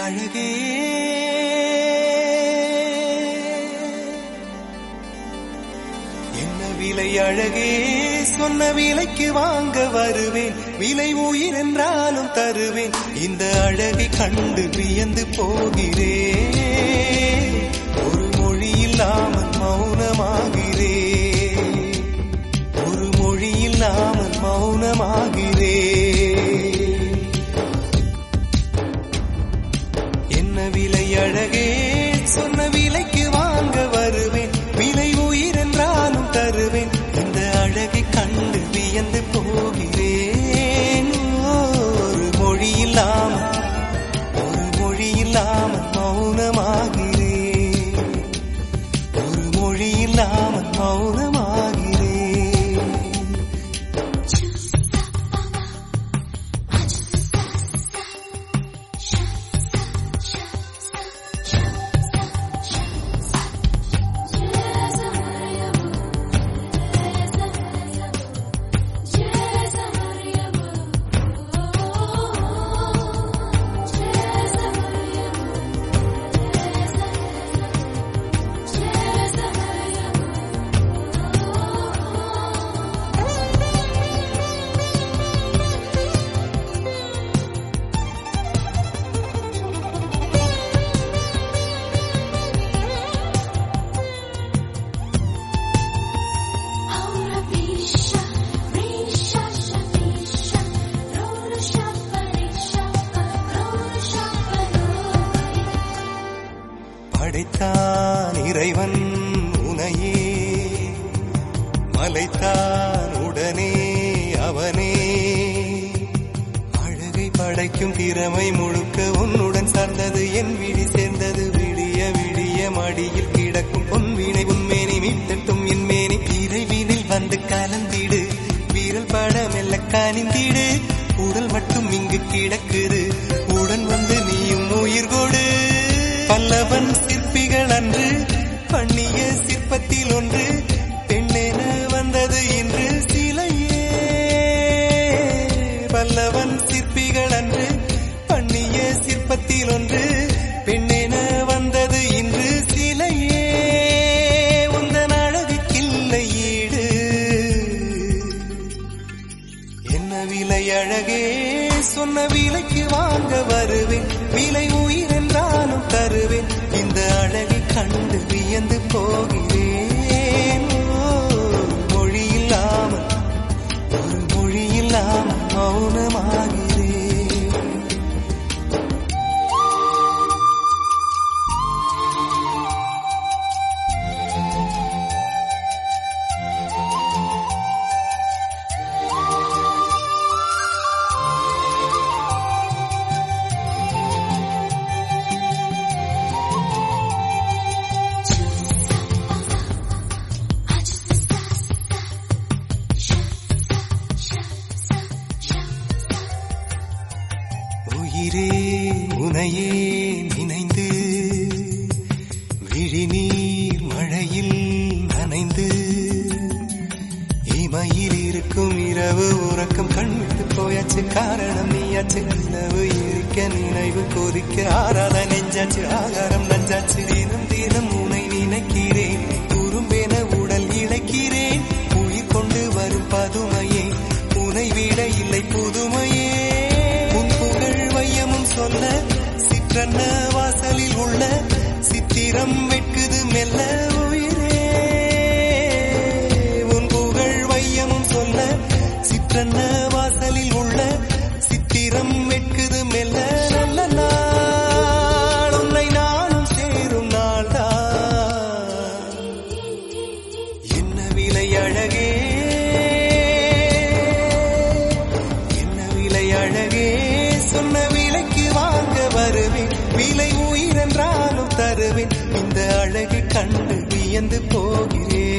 அழகே என்ன விலை அழகே சொன்ன விலைக்கு வாங்க வருவேன் விலை உயிர் என்றாலும் தருவேன் இந்த அழகை கண்டு வியந்து போகிறேன் ஒரு மொழி இல்லாமல் மௌனமாகிறேன் ஒரு மொழி இல்லாமல் மௌனமாகிறேன் என்ன விலை அழகே சொன்ன விலைக்கு வாங்க வருவேன் விலை உயிர் என்றாலும் தருவேன் இந்த அழகை கண்டு வியந்து போகிறேன் ஒரு மொழி இல்லாமல் ஒரு மொழி இல்லாமல் மௌனமாகிறேன் ஒரு மொழி இல்லாமல் மௌனமாகிறேன் படைத்தான் இறைவன் உனையே மலைத்தான் உடனே அவனே அழகை படைக்கும் திறமை முழுக்க உன்னுடன் சார்ந்தது என் விழி சேர்ந்தது விடிய விடிய மடியில் கிடக்கும் பொன்வினை உன்மேனி மீட்டட்டும் என் மேனி இறைவினில் வந்து கலந்திடு வீரல் பட மெல்ல கனிந்திடு உடல் மட்டும் இங்கு கிடக்குது உடன் வந்து நீயும் உயிர் கொடு பல்லவன் சிற்பிகள் அன்று பண்ணிய சிற்பத்தில் ஒன்று பெண்ணென வந்தது இன்று சிலையே பல்லவன் சிற்பிகள் அன்று பண்ணிய சிற்பத்தில் ஒன்று பெண்ணென வந்தது இன்று சிலையே உந்தன் அழகுக்கில்லை ஈடு என்ன விலை அழகே சொன்ன விலைக்கு வாங்க வருவேன் விலை உயிர் என்றாலும் தருவேன் இந்த அழகை கண்டு வியந்து போகிறேன் ஓ, மொழி இல்லாமல் ஒரு மொழி இல்லாமல் மௌனமாகிறேன் உயிரே உனையே நினைந்து விழிநீர் மழையில் நனைந்து இமையில் இருக்கும் இரவு உறக்கம் கண்விட்டு போயாச்சு காரணம் நீயாச்சு நிலவு இருக்க நினைவு கொதிக்க ஆறாத நெஞ்சாச்சு ஆகாரம் நஞ்சாச்சு தினம் தினம் உனை நினைக்கிறேன் குறும்பென உடல் இழைக்கிறேன் உயிர் கொண்டு வரும் பதுமையே உனை விட இல்லை புதுமையே உன் புகழ் வையமும் சொல்ல சிற்றன்ன வாசலில் உள்ள சித்திரம் வெட்குது மெல்ல உயிரே உன் புகழ் வையமும் சொல்ல சிற்றன்ன வாசலில் உள்ள சித்திரம் வெட்குது மெல்ல நல்ல நாள் உன்னை நானும் சேரும் நாள்தான் என்ன விலை அழகே என்ன விலை அழகே சொன்ன விலைக்கு வாங்க வருவேன் விலை உயிர் என்றாலும் தருவேன் இந்த அழகை கண்டு வியந்து போகிறேன்